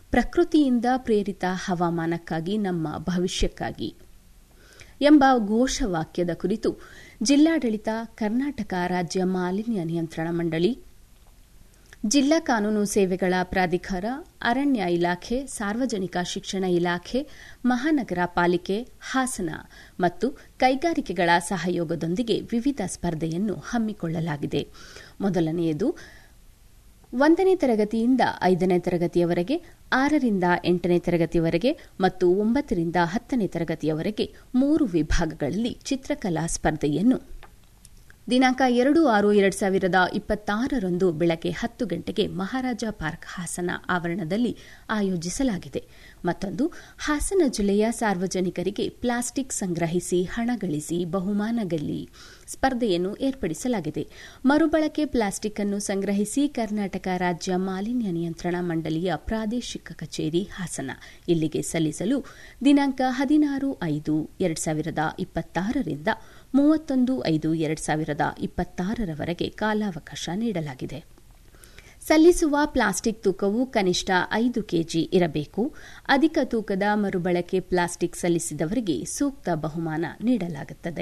ಪ್ರಕೃತಿಯಿಂದ ಪ್ರೇರಿತ ಹವಾಮಾನಕ್ಕಾಗಿ ನಮ್ಮ ಭವಿಷ್ಯಕ್ಕಾಗಿ ಎಂಬ ಘೋಷವಾಕ್ಯದ ಕುರಿತು ಜಿಲ್ಲಾಡಳಿತ ಕರ್ನಾಟಕ ರಾಜ್ಯ ಮಾಲಿನ್ಯ ನಿಯಂತ್ರಣ ಮಂಡಳಿ ಜಿಲ್ಲಾ ಕಾನೂನು ಸೇವೆಗಳ ಪ್ರಾಧಿಕಾರ ಅರಣ್ಯ ಇಲಾಖೆ ಸಾರ್ವಜನಿಕ ಶಿಕ್ಷಣ ಇಲಾಖೆ ಮಹಾನಗರ ಪಾಲಿಕೆ ಹಾಸನ ಮತ್ತು ಕೈಗಾರಿಕೆಗಳ ಸಹಯೋಗದೊಂದಿಗೆ ವಿವಿಧ ಸ್ಪರ್ಧೆಯನ್ನು ಹಮ್ಮಿಕೊಳ್ಳಲಾಗಿದೆ ಮೊದಲನೆಯದು ಒಂದನೇ ತರಗತಿಯಿಂದ ಐದನೇ ತರಗತಿಯವರೆಗೆ ಆರರಿಂದ ಎಂಟನೇ ತರಗತಿಯವರೆಗೆ ಮತ್ತು ಒಂಬತ್ತರಿಂದ ಹತ್ತನೇ ತರಗತಿಯವರೆಗೆ ಮೂರು ವಿಭಾಗಗಳಲ್ಲಿ ಚಿತ್ರಕಲಾ ಸ್ಪರ್ಧೆಯನ್ನು ದಿನಾಂಕ ಎರಡು ಆರು ಎರಡು ಸಾವಿರದ ಇಪ್ಪತ್ತಾರರಂದು ಬೆಳಗ್ಗೆ ಹತ್ತು ಗಂಟೆಗೆ ಮಹಾರಾಜ ಪಾರ್ಕ್ ಹಾಸನ ಆವರಣದಲ್ಲಿ ಆಯೋಜಿಸಲಾಗಿದೆ ಮತ್ತೊಂದು ಹಾಸನ ಜಿಲ್ಲೆಯ ಸಾರ್ವಜನಿಕರಿಗೆ ಪ್ಲಾಸ್ಟಿಕ್ ಸಂಗ್ರಹಿಸಿ ಹಣ ಗಳಿಸಿ ಬಹುಮಾನ ಗೆಲ್ಲಿ ಸ್ಪರ್ಧೆಯನ್ನು ಏರ್ಪಡಿಸಲಾಗಿದೆ ಮರುಬಳಕೆ ಪ್ಲಾಸ್ಟಿಕ್ ಅನ್ನು ಸಂಗ್ರಹಿಸಿ ಕರ್ನಾಟಕ ರಾಜ್ಯ ಮಾಲಿನ್ಯ ನಿಯಂತ್ರಣ ಮಂಡಳಿಯ ಪ್ರಾದೇಶಿಕ ಕಚೇರಿ ಹಾಸನ ಇಲ್ಲಿಗೆ ಸಲ್ಲಿಸಲು ದಿನಾಂಕ ಹದಿನಾರು ಐದು ಎರಡು ಸಾವಿರದ ಇಪ್ಪತ್ತಾರರಿಂದ ಮೂವತ್ತೊಂದು ಐದು ಎರಡು ಸಾವಿರದ ಇಪ್ಪತ್ತಾರರವರೆಗೆ ಕಾಲಾವಕಾಶ ನೀಡಲಾಗಿದೆ ಸಲ್ಲಿಸುವ ಪ್ಲಾಸ್ಟಿಕ್ ತೂಕವು ಕನಿಷ್ಠ ಐದು ಕೆಜಿ ಇರಬೇಕು ಅಧಿಕ ತೂಕದ ಮರುಬಳಕೆ ಪ್ಲಾಸ್ಟಿಕ್ ಸಲ್ಲಿಸಿದವರಿಗೆ ಸೂಕ್ತ ಬಹುಮಾನ ನೀಡಲಾಗುತ್ತದೆ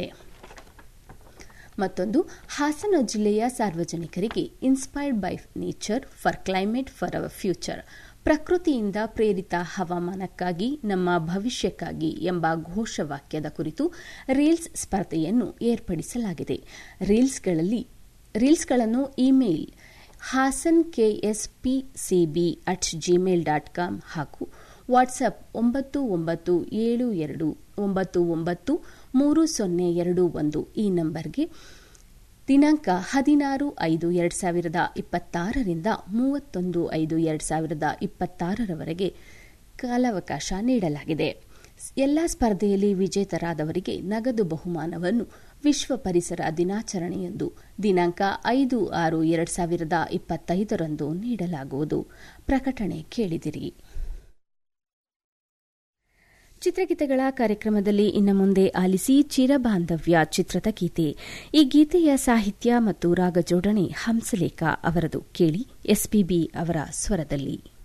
ಮತ್ತೊಂದು ಹಾಸನ ಜಿಲ್ಲೆಯ ಸಾರ್ವಜನಿಕರಿಗೆ inspired by nature for climate for our future ಪ್ರಕೃತಿಯಿಂದ ಪ್ರೇರಿತ ಹವಾಮಾನಕ್ಕಾಗಿ ನಮ್ಮ ಭವಿಷ್ಯಕ್ಕಾಗಿ ಎಂಬ ಘೋಷವಾಕ್ಯದ ಕುರಿತು ರೀಲ್ಸ್ ಸ್ಪರ್ಧೆಯನ್ನು ಏರ್ಪಡಿಸಲಾಗಿದೆ ರೀಲ್ಸ್ಗಳಲ್ಲಿ ರೀಲ್ಸ್ಗಳನ್ನು email Hassan KSPCB at gmail dot com ಹಾಗೂ ವಾಟ್ಸ್ಆಪ್ ಒಂಬತ್ತು ಒಂಬತ್ತು ಏಳು ಎರಡು ಒಂಬತ್ತು ಒಂಬತ್ತು ಮೂರು ಸೊನ್ನೆ ಎರಡು ಒಂದು ಈ ನಂಬರ್ಗೆ ದಿನಾಂಕ ಹದಿನಾರು ಐದು ಎರಡು ಸಾವಿರದ ಇಪ್ಪತ್ತಾರರಿಂದ ಮೂವತ್ತೊಂದು ಐದು ಎರಡು ಸಾವಿರದ ಇಪ್ಪತ್ತಾರರವರೆಗೆ ಕಾಲಾವಕಾಶ ನೀಡಲಾಗಿದೆ ಎಲ್ಲಾ ಸ್ಪರ್ಧೆಯಲ್ಲಿ ವಿಜೇತರಾದವರಿಗೆ ನಗದು ಬಹುಮಾನವನ್ನು ವಿಶ್ವ ಪರಿಸರ ದಿನಾಚರಣೆಯಂದು ದಿನಾಂಕ ಐದು ಆರು ಎರಡು ಸಾವಿರದ ಇಪ್ಪತ್ತೈದರಂದು ನೀಡಲಾಗುವುದು ಪ್ರಕಟಣೆ ಕೇಳಿದಿರಿ ಚಿತ್ರಗೀತೆಗಳ ಕಾರ್ಯಕ್ರಮದಲ್ಲಿ ಇನ್ನು ಮುಂದೆ ಆಲಿಸಿ ಚಿರಬಾಂಧವ್ಯ ಚಿತ್ರದ ಗೀತೆ ಈ ಗೀತೆಯ ಸಾಹಿತ್ಯ ಮತ್ತು ರಾಗ ಜೋಡಣೆ ಹಂಸಲೇಖ ಅವರದು ಕೇಳಿ ಎಸ್ಪಿಬಿ ಅವರ ಸ್ವರದಲ್ಲಿ